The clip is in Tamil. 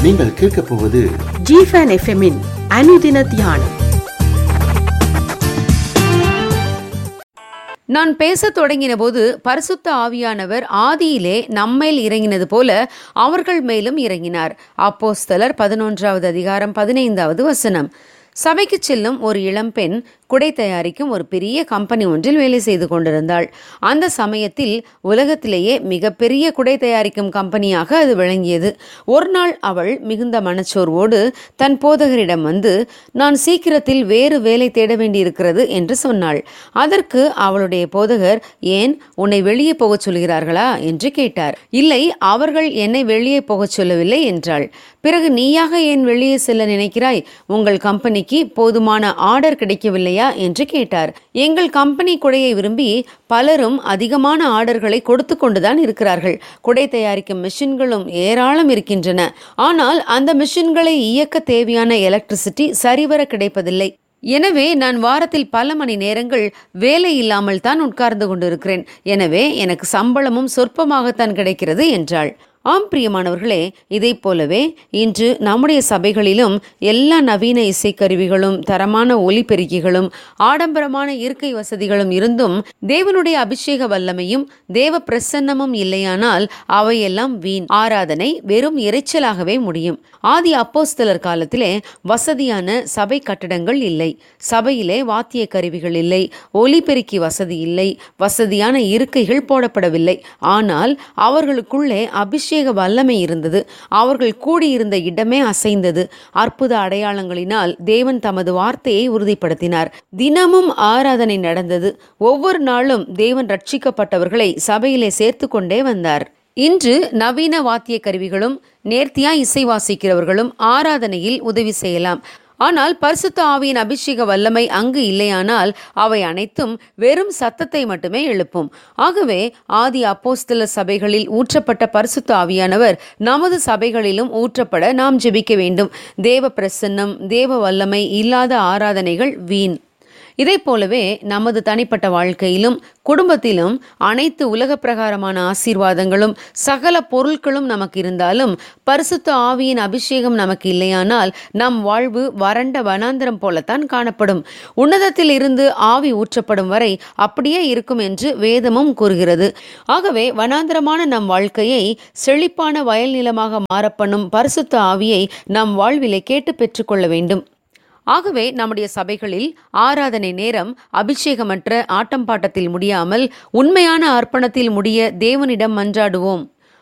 நீங்கள் கேட்கப் போவது ஜிஃபன் எஃப்எம்மின் அனுதின தியானம் நான் பேசத் தொடங்கின போது பரிசுத்த ஆவியானவர் ஆதியிலே நம்மேல் இறங்கினது போல அவர்கள் மேலும் இறங்கினார் அப்போஸ்தலர் பதினொன்றாவது அதிகாரம் பதினைந்தாவது வசனம் சபைக்கு செல்லும் ஒரு இளம்பெண் குடை தயாரிக்கும் ஒரு பெரிய கம்பெனி ஒன்றில் வேலை செய்து கொண்டிருந்தாள் அந்த சமயத்தில் உலகத்திலேயே மிகப்பெரிய குடை தயாரிக்கும் கம்பெனியாக அது விளங்கியது ஒரு நாள் அவள் மிகுந்த மனச்சோர்வோடு தன் போதகரிடம் வந்து நான் சீக்கிரத்தில் வேறு வேலை தேட வேண்டியிருக்கிறது என்று சொன்னாள் அதற்கு அவளுடைய போதகர் ஏன் உன்னை வெளியே போகச் சொல்கிறார்களா என்று கேட்டார் இல்லை அவர்கள் என்னை வெளியே போகச் சொல்லவில்லை என்றாள் பிறகு நீயாக ஏன் வெளியே செல்ல நினைக்கிறாய் உங்கள் கம்பெனிக்கு போதுமான ஆர்டர் கிடைக்கவில்லையா என்று கேட்டார் எங்கள் கம்பெனி குடையை விரும்பி பலரும் அதிகமான ஆர்டர்களை கொடுத்து கொண்டுதான் இருக்கிறார்கள் குடை தயாரிக்கும் மிஷின்களும் ஏராளம் இருக்கின்றன ஆனால் அந்த மிஷின்களை இயக்க தேவையான எலக்ட்ரிசிட்டி சரிவர கிடைப்பதில்லை எனவே நான் வாரத்தில் பல மணி நேரங்கள் வேலை இல்லாமல் தான் உட்கார்ந்து கொண்டிருக்கிறேன் எனவே எனக்கு சம்பளமும் சொற்பமாகத்தான் கிடைக்கிறது என்றாள் ஆம் பிரியமானவர்களே இதை போலவே இன்று நம்முடைய சபைகளிலும் எல்லா நவீன இசைக்கருவிகளும் தரமான ஒலிபெருக்கிகளும் ஆடம்பரமான இருக்கை வசதிகளும் இருந்தும் தேவனுடைய அபிஷேக வல்லமையும் தேவ பிரசன்னமும் இல்லையானால் அவையெல்லாம் வீண் ஆராதனை வெறும் இறைச்சலாகவே முடியும் ஆதி அப்போஸ்தலர் காலத்திலே வசதியான சபை கட்டடங்கள் இல்லை சபையிலே வாத்திய கருவிகள் இல்லை ஒலிபெருக்கி வசதி இல்லை வசதியான இருக்கைகள் போடப்படவில்லை ஆனால் அவர்களுக்குள்ளே அபிஷேக வல்லமை இருந்தது அவர்கள் கூடியிருந்த இடமே அசைந்தது அற்புத அடையாளங்களினால் தேவன் தமது வார்த்தையை உறுதிப்படுத்தினார் தினமும் ஆராதனை நடந்தது ஒவ்வொரு நாளும் தேவன் ரட்சிக்கப்பட்டவர்களை சபையிலே சேர்த்து கொண்டே வந்தார் இன்று நவீன வாத்திய கருவிகளும் நேர்த்தியா இசை வாசிக்கிறவர்களும் ஆராதனையில் உதவி செய்யலாம் ஆனால் பரிசுத்த ஆவியின் அபிஷேக வல்லமை அங்கு இல்லையானால் அவை அனைத்தும் வெறும் சத்தத்தை மட்டுமே எழுப்பும் ஆகவே ஆதி அப்போஸ்தல சபைகளில் ஊற்றப்பட்ட பரிசுத்த ஆவியானவர் நமது சபைகளிலும் ஊற்றப்பட நாம் ஜெபிக்க வேண்டும் தேவ பிரசன்னம் தேவ வல்லமை இல்லாத ஆராதனைகள் வீண் இதைப் போலவே நமது தனிப்பட்ட வாழ்க்கையிலும் குடும்பத்திலும் அனைத்து உலக பிரகாரமான ஆசீர்வாதங்களும் சகல பொருட்களும் நமக்கு இருந்தாலும் பரிசுத்த ஆவியின் அபிஷேகம் நமக்கு இல்லையானால் நம் வாழ்வு வறண்ட வனாந்திரம் போலத்தான் காணப்படும் உன்னதத்தில் இருந்து ஆவி ஊற்றப்படும் வரை அப்படியே இருக்கும் என்று வேதமும் கூறுகிறது ஆகவே வனாந்திரமான நம் வாழ்க்கையை செழிப்பான வயல் நிலமாக மாறப்பண்ணும் பரிசுத்த ஆவியை நம் வாழ்விலே கேட்டு பெற்றுக்கொள்ள வேண்டும் ஆகவே நம்முடைய சபைகளில் ஆராதனை நேரம் அபிஷேகமற்ற ஆட்டம் பாட்டத்தில் முடியாமல் உண்மையான அர்ப்பணத்தில் முடிய தேவனிடம் மன்றாடுவோம்